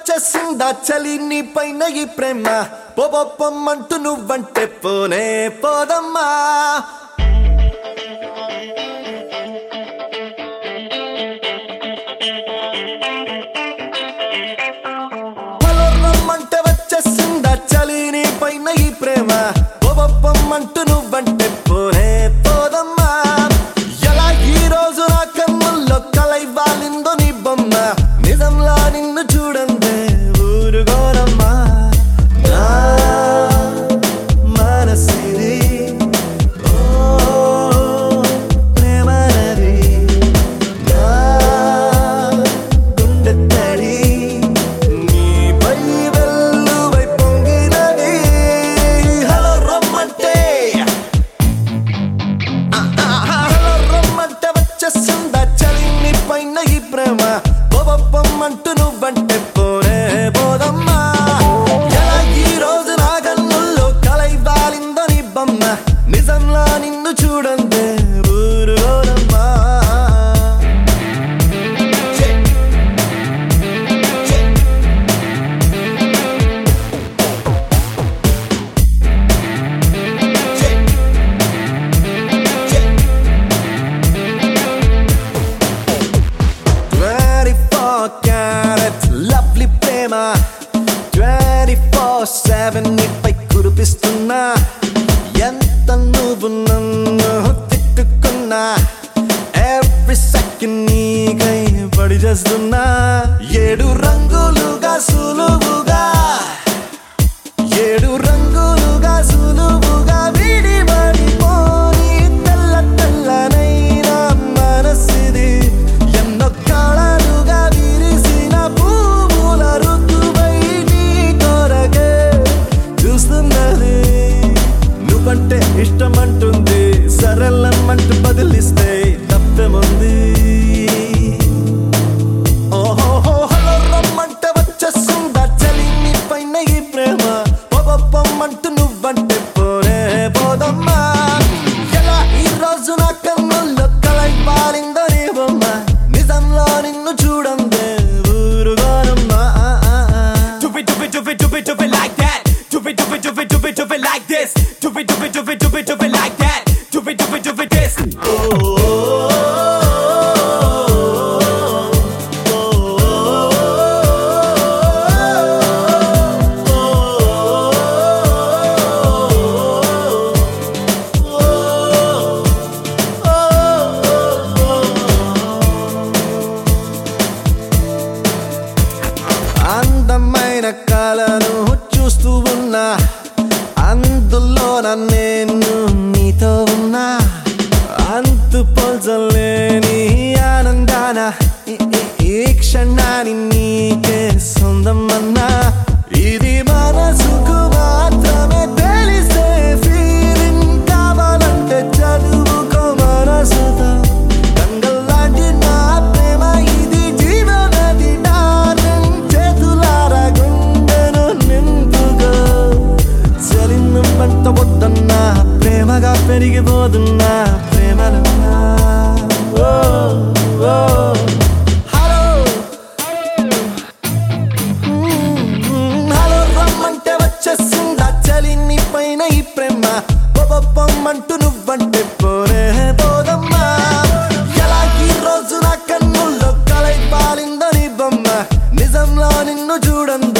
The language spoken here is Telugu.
వచ్చేసిందా చలి నీ పైన ఈ ప్రేమ పొబొప్పమ్మంటూ నువ్వంటే పోనే పోదమ్మా హలో రమ్మంటే వచ్చేసిందా చలి నీ పైన ఈ ప్రేమ పొబొప్పమ్మంటూ నువ్వంటే పోనే పోదమ్మా ఎలా ఈ రోజు నా కన్నుల్లో కలై వాలిందో నీ బొమ్మ నిజంలా నిన్ను చూడందే ఊరుగోరమ్మా నా మనసిది ఓ ప్రేమనది నా గుండె తడి నీపై వెల్లువై పొంగినది హలో రమ్మంటే హలో రమ్మంటే వచ్చేసిందా చలి నీ పైన ఈ ప్రేమ బొబొప్పమ్మంటూ నువ్వంటే పోనే పోదమ్మా ఎలా ఈ రోజు నా కన్నుల్లో కలై వాలిందో నీ బొమ్మ నిజంలా నిన్ను చూడందే ఊరుగోరమ్మా Twenty-four carat lovely ప్రేమ ట్వంటీ ఫోర్ సెవెన్ నీపై కురిపిస్తున్నా ఎంత నువ్వు నన్ను తిట్టుకున్నా ఎవ్రీ సెకండ్ నీకై పడి చేస్తున్నా ఏడు రంగులుగా సులువుగా ఏడు రంగులుగా సులువుగా విడిపడిపోని తెల్ల తెల్లనైన మనసిది ఎన్నో కళలుగా విరిసిన పువ్వుల ఋతువై నీ కొరకే చూస్తున్నది నువ్వంటే ఇష్టమంటుంది సరళమ్మంటూ బదిలిస్తే తప్పేముంది ఓహోహో హలో రమ్మంటే వచ్చేసిందా చలి నీ పైన ఈ ప్రేమ పొగప్పమ్మంటూ నువ్వంటే పోనే పోదమ్మా ఎలా ఈ రోజు నా కన్నుల్లో కలై పాలిందో నీ బొమ్మ నిజంలో నిన్ను చూడందే ఊరుగోనమ్మా Do it, do it, do it, do it, do it like that. Do it, do it, do it, do it, do it like this. Do it, do it, do it, do it, do it like that. Do it, do it, do it, this. అందమైన కళను చూస్తూ ఉన్నా అందులో నేను నీతో ఉన్నా అంతు పొందలేని ఆనందాన ఈ- ఈ- ఈ క్షణాన్ని నీకే సొందమన్నా ఇది మనసుకు మాత్రమే తెలిసే ఫీలింగ్ కావాలంటే చదువుకో మనసుతో గంగల్లాంటి నా ప్రేమ ఇది జీవనది డార్లింగ్ చేతులారా గుండెను నింపుకో చలిను పంట వద్దన్నా ప్రేమగా పెరిగిపోతున్నా ప్రేమలో ఓ ఓ హలో మ్మ్, హలో రమ్మంటే వచ్చేసిందా చలి నీ పైన ఈ ప్రేమ పొబొప్పమ్మంటూ నువ్వంటే పోనే పోదమ్మా ఎలా ఈ రోజు నా కన్నుల్లో కలై పాలిందో నీ బొమ్మ నిజంలో నిన్ను చూడండి